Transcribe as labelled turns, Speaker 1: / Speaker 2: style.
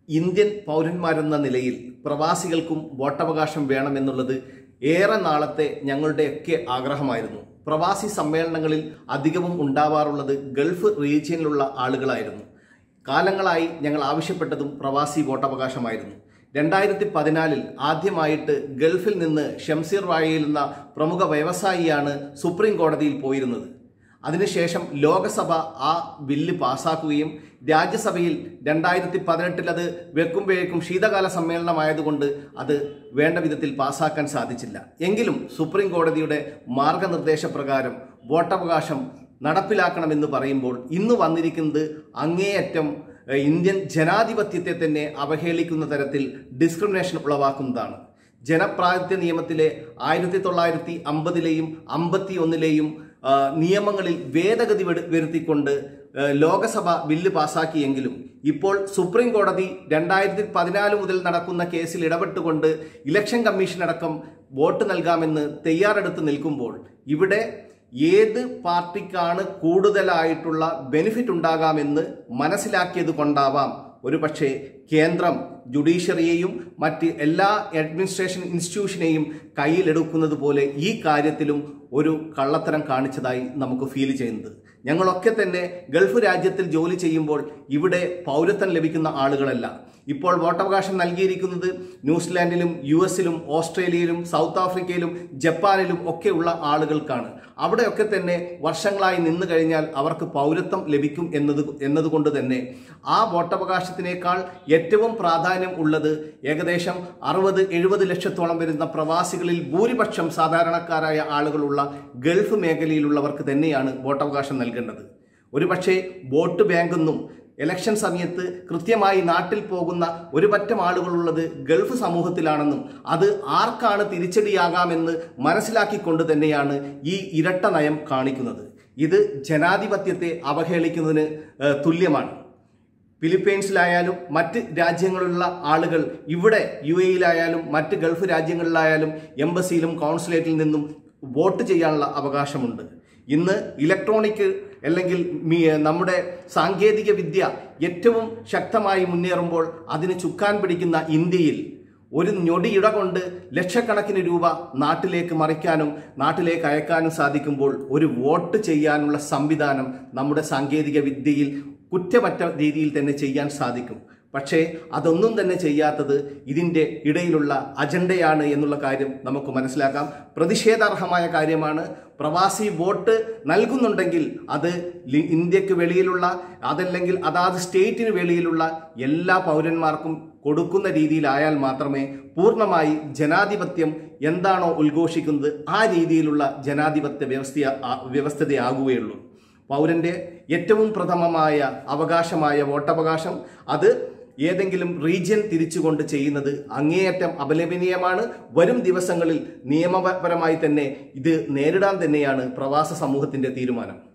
Speaker 1: Indian പൗരന്മാരെന്ന നിലയിൽ പ്രവാസികൾക്കും വോട്ടവകാശം വേണമെന്നുള്ളത് ഏറെ നാളത്തെ ഞങ്ങളുടെയൊക്കെ ആഗ്രഹമായിരുന്നു പ്രവാസി സമ്മേളനങ്ങളിൽ അധികവും ഉണ്ടാവാറുള്ളത് ഗൾഫ് റീജിയനിലുള്ള ആളുകളായിരുന്നു കാലങ്ങളായി ഞങ്ങൾ ആവശ്യപ്പെട്ടതും പ്രവാസി വോട്ടവകാശമായിരുന്നു രണ്ടായിരത്തി പതിനാലിൽ ആദ്യമായിട്ട് ഗൾഫിൽ നിന്ന് ഷംസീർ വായയിൽ എന്ന പ്രമുഖ വ്യവസായിയാണ് സുപ്രീം കോടതിയിൽ പോയിരുന്നത് അതിനുശേഷം ലോകസഭ ആ ബില്ല് പാസാക്കുകയും രാജ്യസഭയിൽ രണ്ടായിരത്തി പതിനെട്ടിൽ അത് വെക്കുമ്പോഴേക്കും ശീതകാല സമ്മേളനമായതുകൊണ്ട് അത് വേണ്ട വിധത്തിൽ പാസാക്കാൻ സാധിച്ചില്ല എങ്കിലും സുപ്രീം കോടതിയുടെ മാർഗനിർദ്ദേശപ്രകാരം വോട്ടവകാശം നടപ്പിലാക്കണമെന്ന് പറയുമ്പോൾ ഇന്ന് വന്നിരിക്കുന്നത് അങ്ങേയറ്റം ഏഹ്, ഇന്ത്യൻ ജനാധിപത്യത്തെ തന്നെ അവഹേളിക്കുന്ന തരത്തിൽ ഡിസ്ക്രിമിനേഷൻ ഉളവാക്കുന്നതാണ് ജനപ്രാതിനിധ്യ നിയമത്തിലെ ആയിരത്തി തൊള്ളായിരത്തി അമ്പതിലെയും അമ്പത്തി ഒന്നിലെയും നിയമങ്ങളിൽ ഭേദഗതി വെടു- വരുത്തിക്കൊണ്ട് ആ, ലോകസഭ ബില്ല് പാസാക്കിയെങ്കിലും ഇപ്പോൾ സുപ്രീം കോടതി രണ്ടായിരത്തി പതിനാല് മുതൽ നടക്കുന്ന കേസിൽ ഇടപെട്ടുകൊണ്ട് ഇലക്ഷൻ കമ്മീഷൻ അടക്കം വോട്ട് നൽകാമെന്ന് തയ്യാറെടുത്ത് നിൽക്കുമ്പോൾ ഇവിടെ ഏത് പാർട്ടിക്കാണ് കൂടുതലായിട്ടുള്ള ബെനിഫിറ്റ് ഉണ്ടാകാമെന്ന് മനസ്സിലാക്കിയത് കൊണ്ടാവാം ഒരു പക്ഷേ കേന്ദ്രം ജുഡീഷ്യറിയെയും മറ്റ് എല്ലാ അഡ്മിനിസ്ട്രേഷൻ ഇൻസ്റ്റിറ്റ്യൂഷനെയും കയ്യിലെടുക്കുന്നത് പോലെ ഈ കാര്യത്തിലും ഒരു കള്ളത്തരം കാണിച്ചതായി നമുക്ക് ഫീൽ ചെയ്യുന്നത് ഞങ്ങളൊക്കെ തന്നെ ഗൾഫ് രാജ്യത്തിൽ ജോലി ചെയ്യുമ്പോൾ ഇവിടെ പൗരത്വം ലഭിക്കുന്ന ആളുകളല്ല ഇപ്പോൾ വോട്ടവകാശം നൽകിയിരിക്കുന്നത് ന്യൂസിലാൻഡിലും യു എസിലും ഓസ്ട്രേലിയയിലും സൗത്ത് ആഫ്രിക്കയിലും ജപ്പാനിലും ഒക്കെ ഉള്ള ആളുകൾക്കാണ് അവിടെയൊക്കെ തന്നെ വർഷങ്ങളായി നിന്ന് കഴിഞ്ഞാൽ അവർക്ക് പൗരത്വം ലഭിക്കും എന്നത് എന്നതുകൊണ്ട് തന്നെ ആ വോട്ടവകാശത്തിനേക്കാൾ ഏറ്റവും പ്രാധാന്യം ഉള്ളത് ഏകദേശം അറുപത് എഴുപത് ലക്ഷത്തോളം വരുന്ന പ്രവാസികളിൽ ഭൂരിപക്ഷം സാധാരണക്കാരായ ആളുകളുള്ള ഗൾഫ് മേഖലയിലുള്ളവർക്ക് തന്നെയാണ് വോട്ടവകാശം നൽകേണ്ടത് ഒരുപക്ഷെ വോട്ട് ബാങ്കെന്നും ഇലക്ഷൻ സമയത്ത് കൃത്യമായി നാട്ടിൽ പോകുന്ന ഒരു പറ്റം ആളുകളുള്ളത് ഗൾഫ് സമൂഹത്തിലാണെന്നും അത് ആർക്കാണ് തിരിച്ചടിയാകാമെന്ന് മനസ്സിലാക്കിക്കൊണ്ട് തന്നെയാണ് ഈ ഇരട്ട നയം കാണിക്കുന്നത് ഇത് ജനാധിപത്യത്തെ അവഹേളിക്കുന്നതിന് ഏഹ്, തുല്യമാണ് ഫിലിപ്പീൻസിലായാലും മറ്റ് രാജ്യങ്ങളിലുള്ള ആളുകൾ ഇവിടെ യു എയിലായാലും മറ്റ് ഗൾഫ് രാജ്യങ്ങളിലായാലും എംബസിയിലും കോൺസുലേറ്റിൽ നിന്നും വോട്ട് ചെയ്യാനുള്ള അവകാശമുണ്ട് ഇന്ന് ഇലക്ട്രോണിക് അല്ലെങ്കിൽ മി- നമ്മുടെ സാങ്കേതിക വിദ്യ ഏറ്റവും ശക്തമായി മുന്നേറുമ്പോൾ അതിന് ചുക്കാൻ പിടിക്കുന്ന ഇന്ത്യയിൽ ഒരു ഞൊടിയിട കൊണ്ട് ലക്ഷക്കണക്കിന് രൂപ നാട്ടിലേക്ക് മറിക്കാനും നാട്ടിലേക്ക് അയക്കാനും സാധിക്കുമ്പോൾ ഒരു വോട്ട് ചെയ്യാനുള്ള സംവിധാനം നമ്മുടെ സാങ്കേതിക വിദ്യയിൽ കുറ്റമറ്റ രീതിയിൽ തന്നെ ചെയ്യാൻ സാധിക്കും പക്ഷേ അതൊന്നും തന്നെ ചെയ്യാത്തത് ഇതിൻ്റെ ഇടയിലുള്ള അജണ്ടയാണ് എന്നുള്ള കാര്യം നമുക്ക് മനസ്സിലാക്കാം പ്രതിഷേധാർഹമായ കാര്യമാണ് പ്രവാസി വോട്ട് നൽകുന്നുണ്ടെങ്കിൽ അത് ലി- ഇന്ത്യക്ക് വെളിയിലുള്ള അതല്ലെങ്കിൽ അതാത് സ്റ്റേറ്റിന് വെളിയിലുള്ള എല്ലാ പൗരന്മാർക്കും കൊടുക്കുന്ന രീതിയിലായാൽ മാത്രമേ പൂർണ്ണമായി ജനാധിപത്യം എന്താണോ ഉദ്ഘോഷിക്കുന്നത് ആ രീതിയിലുള്ള ജനാധിപത്യ വ്യവസ്ഥ വ്യവസ്ഥതയാകുകയുള്ളൂ പൗരന്റെ ഏറ്റവും പ്രഥമമായ അവകാശമായ വോട്ടവകാശം അത് ഏതെങ്കിലും റീജിയൻ തിരിച്ചുകൊണ്ട് ചെയ്യുന്നത് അങ്ങേയറ്റം അപലപനീയമാണ് വരും ദിവസങ്ങളിൽ നിയമപരമായി തന്നെ ഇത് നേരിടാൻ തന്നെയാണ് പ്രവാസ സമൂഹത്തിന്റെ തീരുമാനം